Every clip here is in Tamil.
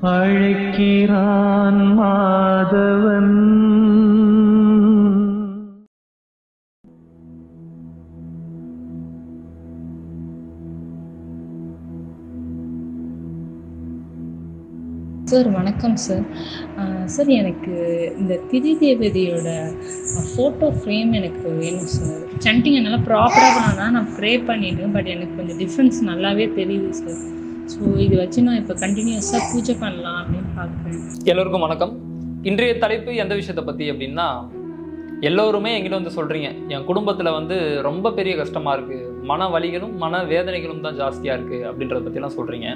அழைக்கிறான் மாதவன் சார் வணக்கம் சார் சார் எனக்கு இந்த திதி தேவதையோட ஃபோட்டோ ஃப்ரேம் எனக்கு வேணும் சார் சண்டிங் என்னால் ப்ராப்பராக பண்ணால் நான் ப்ரே பண்ணிடுவேன் பட் எனக்கு கொஞ்சம் டிஃப்ரென்ஸ் நல்லாவே தெரியுது சார் ஸோ இது வச்சு நான் இப்போ கண்டினியூஸாக பூஜை பண்ணலாம் அப்படின்னு பார்க்குறேன் எல்லோருக்கும் வணக்கம் இன்றைய தலைப்பு எந்த விஷயத்தை பற்றி அப்படின்னா எல்லோருமே என்கிட்ட வந்து சொல்கிறீங்க என் குடும்பத்தில் வந்து ரொம்ப பெரிய கஷ்டமாக இருக்குது மன வலிகளும் மன வேதனைகளும் தான் ஜாஸ்தியாக இருக்குது அப்படின்றத பற்றிலாம் சொல்கிறீங்க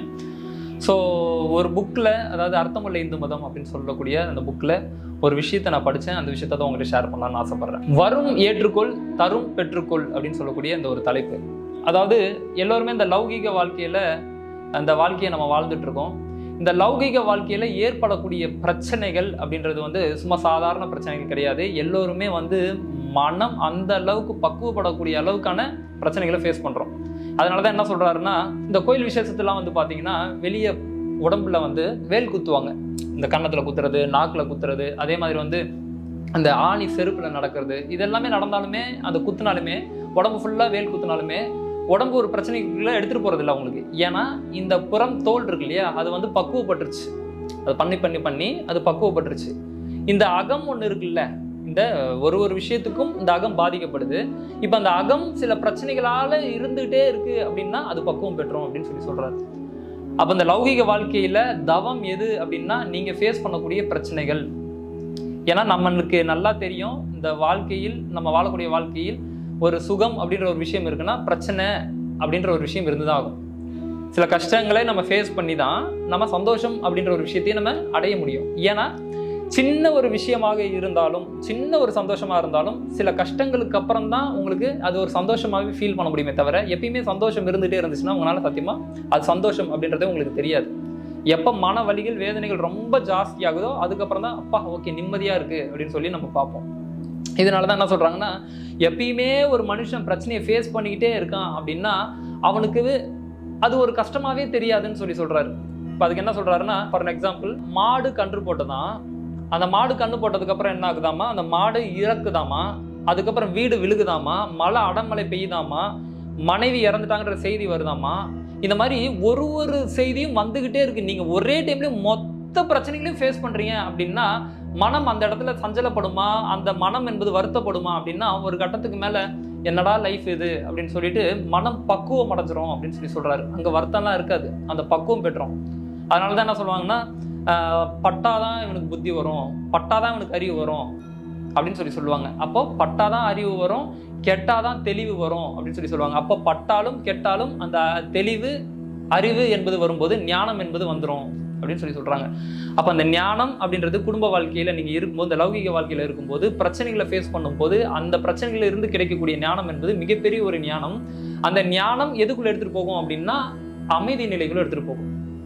ஸோ ஒரு புக்கில் அதாவது அர்த்தமுள்ள இந்து மதம் அப்படின்னு சொல்லக்கூடிய அந்த புக்கில் ஒரு விஷயத்தை நான் படித்தேன் அந்த விஷயத்தை தான் உங்கள்கிட்ட ஷேர் பண்ணலாம்னு ஆசைப்பட்றேன் வரும் ஏற்றுக்கொள் தரும் பெற்றுக்கொள் அப்படின்னு சொல்லக்கூடிய இந்த ஒரு தலைப்பு அதாவது எல்லோருமே இந்த லௌகீக வாழ்க்கையில் அந்த வாழ்க்கையை நம்ம வாழ்ந்துட்டு இருக்கோம் இந்த லௌகிக வாழ்க்கையில ஏற்படக்கூடிய பிரச்சனைகள் அப்படின்றது வந்து சும்மா சாதாரண பிரச்சனைகள் கிடையாது எல்லோருமே வந்து மனம் அந்த அளவுக்கு பக்குவப்படக்கூடிய அளவுக்கான பிரச்சனைகளை ஃபேஸ் பண்றோம் அதனால தான் என்ன சொல்றாருன்னா இந்த கோயில் விசேஷத்துலாம் வந்து பாத்தீங்கன்னா வெளியே உடம்புல வந்து வேல் குத்துவாங்க இந்த கன்னத்துல குத்துறது நாக்குல குத்துறது அதே மாதிரி வந்து அந்த ஆணி செருப்புல நடக்கிறது இதெல்லாமே நடந்தாலுமே அந்த குத்துனாலுமே உடம்பு ஃபுல்லா வேல் குத்துனாலுமே உடம்பு ஒரு பிரச்சனைக்குள்ள எடுத்துட்டு போறது இல்லை அவங்களுக்கு ஏன்னா இந்த புறம் தோல் இருக்கு இல்லையா அது வந்து பக்குவப்பட்டுருச்சு அது பண்ணி பண்ணி பண்ணி அது பக்குவப்பட்டுருச்சு இந்த அகம் ஒன்று இருக்குல்ல இந்த ஒரு ஒரு விஷயத்துக்கும் இந்த அகம் பாதிக்கப்படுது இப்போ அந்த அகம் சில பிரச்சனைகளால இருந்துகிட்டே இருக்கு அப்படின்னா அது பக்குவம் பெற்றோம் அப்படின்னு சொல்லி சொல்றாரு அப்போ இந்த லௌகிக வாழ்க்கையில தவம் எது அப்படின்னா நீங்க ஃபேஸ் பண்ணக்கூடிய பிரச்சனைகள் ஏன்னா நம்மளுக்கு நல்லா தெரியும் இந்த வாழ்க்கையில் நம்ம வாழக்கூடிய வாழ்க்கையில் ஒரு சுகம் அப்படின்ற ஒரு விஷயம் இருக்குன்னா பிரச்சனை அப்படின்ற ஒரு விஷயம் இருந்துதான் ஆகும் சில கஷ்டங்களை நம்ம ஃபேஸ் பண்ணி தான் நம்ம சந்தோஷம் அப்படின்ற ஒரு விஷயத்தையும் நம்ம அடைய முடியும் ஏன்னா சின்ன ஒரு விஷயமாக இருந்தாலும் சின்ன ஒரு சந்தோஷமா இருந்தாலும் சில கஷ்டங்களுக்கு அப்புறம் தான் உங்களுக்கு அது ஒரு சந்தோஷமாகவே ஃபீல் பண்ண முடியுமே தவிர எப்பயுமே சந்தோஷம் இருந்துகிட்டே இருந்துச்சுன்னா உங்களால சத்தியமா அது சந்தோஷம் அப்படின்றதே உங்களுக்கு தெரியாது எப்போ மன வலிகள் வேதனைகள் ரொம்ப ஜாஸ்தியாகுதோ அதுக்கப்புறம் தான் அப்பா ஓகே நிம்மதியா இருக்கு அப்படின்னு சொல்லி நம்ம பார்ப்போம் இதனால தான் என்ன சொல்றாங்கன்னா எப்பயுமே ஒரு மனுஷன் பிரச்சனையை ஃபேஸ் பண்ணிக்கிட்டே இருக்கான் அப்படின்னா அவனுக்கு அது ஒரு கஷ்டமாவே தெரியாதுன்னு சொல்லி சொல்றாரு இப்போ அதுக்கு என்ன சொல்றாருன்னா ஃபார் எக்ஸாம்பிள் மாடு கன்று போட்டதான் அந்த மாடு கன்று போட்டதுக்கு அப்புறம் என்ன ஆகுதாமா அந்த மாடு இறக்குதாமா அதுக்கப்புறம் வீடு விழுகுதாமா மழை அடமழை பெய்யுதாமா மனைவி இறந்துட்டாங்கன்ற செய்தி வருதாமா இந்த மாதிரி ஒரு ஒரு செய்தியும் வந்துகிட்டே இருக்கு நீங்க ஒரே டைம்லயும் மொத்த பிரச்சனைகளையும் ஃபேஸ் பண்றீங்க அப்படின்னா மனம் அந்த இடத்துல சஞ்சலப்படுமா அந்த மனம் என்பது வருத்தப்படுமா அப்படின்னா ஒரு கட்டத்துக்கு மேல என்னடா லைஃப் இது அப்படின்னு சொல்லிட்டு மனம் பக்குவம் அடைஞ்சிரும் அப்படின்னு சொல்லி சொல்றாரு அங்க வருத்தம்லாம் இருக்காது அந்த பக்குவம் பெற்றோம் அதனால தான் என்ன சொல்லுவாங்கன்னா ஆஹ் பட்டாதான் இவனுக்கு புத்தி வரும் பட்டாதான் இவனுக்கு அறிவு வரும் அப்படின்னு சொல்லி சொல்லுவாங்க அப்போ பட்டாதான் அறிவு வரும் கெட்டாதான் தெளிவு வரும் அப்படின்னு சொல்லி சொல்லுவாங்க அப்போ பட்டாலும் கெட்டாலும் அந்த தெளிவு அறிவு என்பது வரும்போது ஞானம் என்பது வந்துடும் அப்படின்னு சொல்லி சொல்றாங்க அப்போ அந்த ஞானம் அப்படின்றது குடும்ப வாழ்க்கையில நீங்க இருக்கும்போது இந்த லௌகிக வாழ்க்கையில இருக்கும்போது பிரச்சனைகளை ஃபேஸ் பண்ணும்போது அந்த பிரச்சனைகளில் இருந்து கிடைக்கக்கூடிய ஞானம் என்பது மிகப்பெரிய ஒரு ஞானம் அந்த ஞானம் எதுக்குள்ள எடுத்துட்டு போகும் அப்படின்னா அமைதி நிலைக்குள்ள எடுத்துட்டு போகும்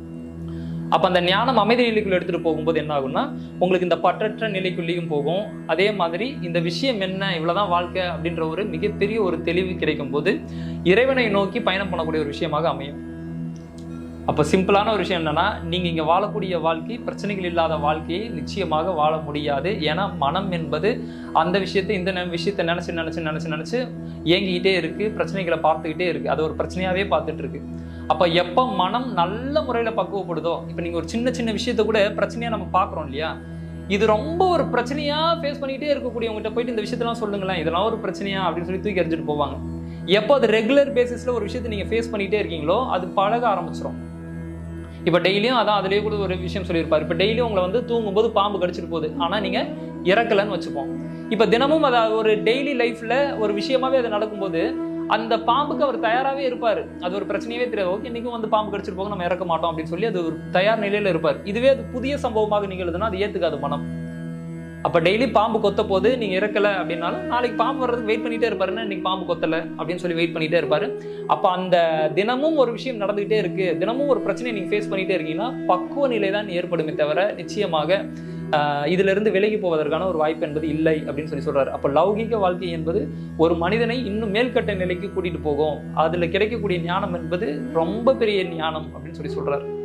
அப்ப அந்த ஞானம் அமைதி நிலைக்குள்ள எடுத்துட்டு போகும்போது என்ன ஆகும்னா உங்களுக்கு இந்த பற்றற்ற நிலைக்குள்ளேயும் போகும் அதே மாதிரி இந்த விஷயம் என்ன இவ்வளவுதான் வாழ்க்கை அப்படின்ற ஒரு மிகப்பெரிய ஒரு தெளிவு கிடைக்கும் போது இறைவனை நோக்கி பயணம் பண்ணக்கூடிய ஒரு விஷயமாக அமையும் அப்போ சிம்பிளான ஒரு விஷயம் என்னன்னா நீங்க இங்க வாழக்கூடிய வாழ்க்கை பிரச்சனைகள் இல்லாத வாழ்க்கையை நிச்சயமாக வாழ முடியாது ஏன்னா மனம் என்பது அந்த விஷயத்தை இந்த நெ- விஷயத்தை நினைச்சு நினைச்சு நினைச்சு நினைச்சு ஏங்கிக்கிட்டே இருக்கு பிரச்சனைகளை பார்த்துக்கிட்டே இருக்கு அது ஒரு பிரச்சனையாவே பார்த்துட்டு இருக்கு அப்ப எப்போ மனம் நல்ல முறையில பக்குவப்படுதோ இப்போ நீங்க ஒரு சின்ன சின்ன விஷயத்த கூட பிரச்சனையா நம்ம பார்க்குறோம் இல்லையா இது ரொம்ப ஒரு பிரச்சனையா ஃபேஸ் பண்ணிக்கிட்டே இருக்கக்கூடியவங்ககிட்ட போயிட்டு இந்த விஷயத்தெல்லாம் சொல்லுங்களேன் இதெல்லாம் ஒரு பிரச்சனையா அப்படின்னு சொல்லி தூக்கி எறிஞ்சிட்டு போவாங்க எப்போ அது ரெகுலர் பேசிஸ்ல ஒரு விஷயத்தை நீங்க ஃபேஸ் பண்ணிக்கிட்டே இருக்கீங்களோ அது பழக ஆரம்பிச்சிடும் இப்போ டெய்லியும் அதான் அதுலேயே கூட ஒரு விஷயம் சொல்லியிருப்பார் இப்போ டெய்லியும் உங்களை வந்து தூங்கும்போது பாம்பு கடிச்சிட்டு போகுது ஆனால் நீங்கள் இறக்கலைன்னு வச்சுப்போம் இப்போ தினமும் அதை ஒரு டெய்லி லைஃப்பில் ஒரு விஷயமாவே அது நடக்கும்போது அந்த பாம்புக்கு அவர் தயாராகவே இருப்பார் அது ஒரு பிரச்சனையவே தெரியாது ஓகே இன்றைக்கும் வந்து பாம்பு கடிச்சிட்டு போக நம்ம இறக்க மாட்டோம் அப்படின்னு சொல்லி அது ஒரு தயார் நிலையில் இருப்பார் இதுவே அது புதிய சம்பவமாக நிகழுதுன்னா அது ஏற்றுக்காது மனம் அப்போ டெய்லி பாம்பு கொத்த போது நீங்கள் இறக்கல அப்படின்னாலும் நாளைக்கு பாம்பு வர்றதுக்கு வெயிட் பண்ணிட்டே இருப்பாருன்னா இன்னைக்கு பாம்பு கொத்தல அப்படின்னு சொல்லி வெயிட் பண்ணிட்டே இருப்பாரு அப்போ அந்த தினமும் ஒரு விஷயம் நடந்துகிட்டே இருக்கு தினமும் ஒரு பிரச்சனையை நீங்கள் ஃபேஸ் பண்ணிட்டே இருக்கீங்கன்னா பக்குவ நிலை தான் ஏற்படுமே தவிர நிச்சயமாக ஆஹ், இதுல இருந்து விலகி போவதற்கான ஒரு வாய்ப்பு என்பது இல்லை அப்படின்னு சொல்லி சொல்றாரு அப்போ லௌகிக வாழ்க்கை என்பது ஒரு மனிதனை இன்னும் மேல்கட்ட நிலைக்கு கூட்டிட்டு போகும் அதுல கிடைக்கக்கூடிய ஞானம் என்பது ரொம்ப பெரிய ஞானம் அப்படின்னு சொல்லி சொல்றாரு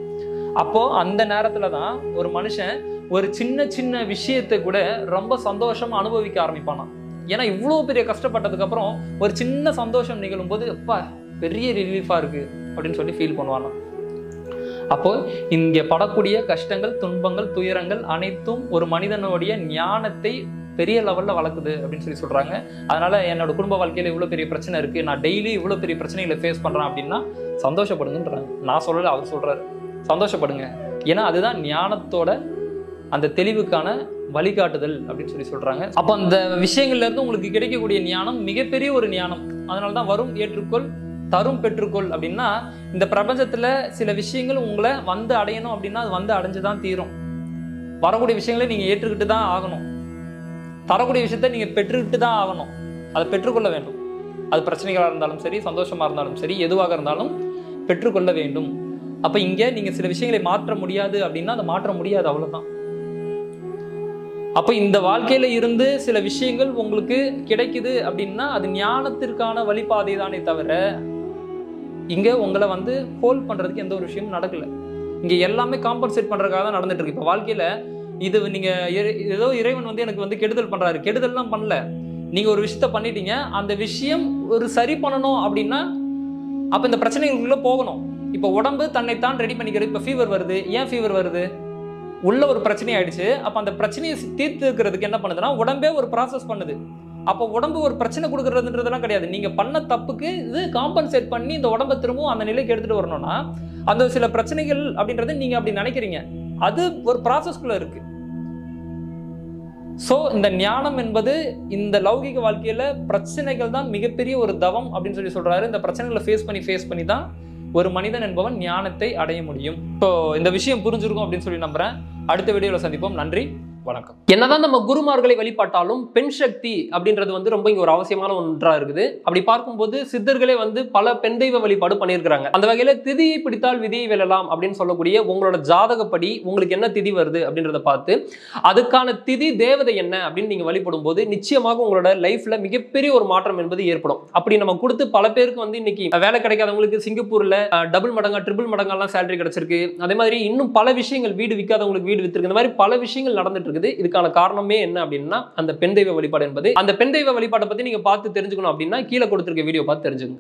அப்போ அந்த நேரத்துல தான் ஒரு மனுஷன் ஒரு சின்ன சின்ன விஷயத்தை கூட ரொம்ப சந்தோஷமா அனுபவிக்க ஆரம்பிப்பானாம் ஏன்னா இவ்வளோ பெரிய கஷ்டப்பட்டதுக்கு அப்புறம் ஒரு சின்ன சந்தோஷம் நிகழும் போது அப்பா பெரிய ரிலீஃபா இருக்கு அப்படின்னு சொல்லி ஃபீல் பண்ணுவானாம் அப்போ இங்கே படக்கூடிய கஷ்டங்கள் துன்பங்கள் துயரங்கள் அனைத்தும் ஒரு மனிதனுடைய ஞானத்தை பெரிய லெவல்ல வளர்க்குது அப்படின்னு சொல்லி சொல்றாங்க அதனால என்னோட குடும்ப வாழ்க்கையில இவ்வளவு பெரிய பிரச்சனை இருக்கு நான் டெய்லி இவ்வளவு பெரிய பிரச்சனைகளை ஃபேஸ் பண்றேன் அப்படின்னா சந்தோஷப்படுங்கன்றாங்க நான் சொல்லல அவர் சொல்றாரு சந்தோஷப்படுங்க ஏன்னா அதுதான் ஞானத்தோட அந்த தெளிவுக்கான வழிகாட்டுதல் அப்படின்னு சொல்லி சொல்றாங்க அப்போ அந்த விஷயங்கள்ல இருந்து உங்களுக்கு கிடைக்கக்கூடிய ஞானம் மிகப்பெரிய ஒரு ஞானம் அதனால தான் வரும் ஏற்றுக்கொள் தரும் பெற்றுக்கொள் அப்படின்னா இந்த பிரபஞ்சத்துல சில விஷயங்கள் உங்களை வந்து அடையணும் அப்படின்னா அது வந்து அடைஞ்சு தான் தீரும் வரக்கூடிய விஷயங்களை நீங்க ஏற்றுக்கிட்டு தான் ஆகணும் தரக்கூடிய விஷயத்த நீங்க பெற்றுக்கிட்டு தான் ஆகணும் அதை பெற்றுக்கொள்ள வேண்டும் அது பிரச்சனைகளாக இருந்தாலும் சரி சந்தோஷமா இருந்தாலும் சரி எதுவாக இருந்தாலும் பெற்றுக்கொள்ள வேண்டும் அப்ப இங்க நீங்க சில விஷயங்களை மாற்ற முடியாது அப்படின்னா அதை மாற்ற முடியாது அவ்வளவுதான் அப்ப இந்த வாழ்க்கையில இருந்து சில விஷயங்கள் உங்களுக்கு கிடைக்குது அப்படின்னா அது ஞானத்திற்கான வழிபாதை தானே தவிர இங்க உங்களை வந்து ஹோல்ட் பண்றதுக்கு எந்த ஒரு விஷயமும் நடக்கல இங்க எல்லாமே காம்பன்சேட் பண்றதுக்காக தான் நடந்துட்டு இருக்கு இப்ப வாழ்க்கையில இது நீங்க இறை- ஏதோ இறைவன் வந்து எனக்கு வந்து கெடுதல் பண்றாரு கெடுதல்லாம் பண்ணல நீங்க ஒரு விஷயத்த பண்ணிட்டீங்க அந்த விஷயம் ஒரு சரி பண்ணணும் அப்படின்னா அப்ப இந்த பிரச்சனைகளுக்குள்ள போகணும் இப்ப உடம்பு தன்னைத்தான் ரெடி பண்ணிக்கிறது இப்ப ஃபீவர் வருது ஏன் ஃபீவர் வருது உள்ள ஒரு பிரச்சனை ஆயிடுச்சு அப்ப அந்த பிரச்சனையை தீர்த்துக்கிறதுக்கு என்ன பண்ணுதுன்னா உடம்பே ஒரு ப்ராசஸ் பண்ணுது அப்போ உடம்பு ஒரு பிரச்சனை கொடுக்கறதுன்றதெல்லாம் கிடையாது நீங்க பண்ண தப்புக்கு இது காம்பன்சேட் பண்ணி இந்த உடம்ப திரும்பவும் அந்த நிலைக்கு எடுத்துட்டு வரணும்னா அந்த சில பிரச்சனைகள் அப்படின்றத நீங்க அப்படி நினைக்கிறீங்க அது ஒரு ப்ராசஸ்க்குள்ள இருக்கு ஸோ இந்த ஞானம் என்பது இந்த லௌகிக வாழ்க்கையில பிரச்சனைகள் தான் மிகப்பெரிய ஒரு தவம் அப்படின்னு சொல்லி சொல்றாரு இந்த பிரச்சனைகளை ஃபேஸ் பண்ணி ஃபேஸ் பண்ணி தான் ஒரு மனிதன் என்பவன் ஞானத்தை அடைய முடியும் இப்போ இந்த விஷயம் புரிஞ்சிருக்கும் அப்படின்னு சொல்லி நம்புறேன் அடுத்த வீடியோவில் சந்திப்போம் நன்றி வணக்கம் என்னதான் நம்ம குருமார்களை வழிபாட்டாலும் பெண் சக்தி அப்படின்றது வந்து ரொம்ப இங்க ஒரு அவசியமான ஒன்றா இருக்குது அப்படி பார்க்கும்போது சித்தர்களே வந்து பல பெண் தெய்வ வழிபாடு பண்ணியிருக்கிறாங்க அந்த வகையில திதியை பிடித்தால் விதியை வெல்லலாம் அப்படின்னு சொல்லக்கூடிய உங்களோட ஜாதகப்படி உங்களுக்கு என்ன திதி வருது அப்படின்றத பார்த்து அதுக்கான திதி தேவதை என்ன அப்படின்னு நீங்க வழிபடும் போது நிச்சயமாக உங்களோட லைஃப்ல மிகப்பெரிய ஒரு மாற்றம் என்பது ஏற்படும் அப்படி நம்ம கொடுத்து பல பேருக்கு வந்து இன்னைக்கு வேலை கிடைக்காதவங்களுக்கு சிங்கப்பூர்ல டபுள் மடங்கா ட்ரிபிள் மடங்கெல்லாம் சேலரி கிடைச்சிருக்கு அதே மாதிரி இன்னும் பல விஷயங்கள் வீடு விற்காதவங்களுக்கு வீடு வித்திருக்கு இந்த மாதிரி பல விஷயங்கள் நடந்துட்டு இருக்குது இதுக்கான காரணமே என்ன அப்படின்னா அந்த பெண் தெய்வ வழிபாடு என்பது அந்த பெண் தெய்வ வழிபாட்டை பத்தி நீங்க பார்த்து தெரிஞ்சுக்கணும் அப்படின்னா கீழே கொடுத்திருக்க வீடியோ பார்த்து தெரிஞ்சுக்கோங்க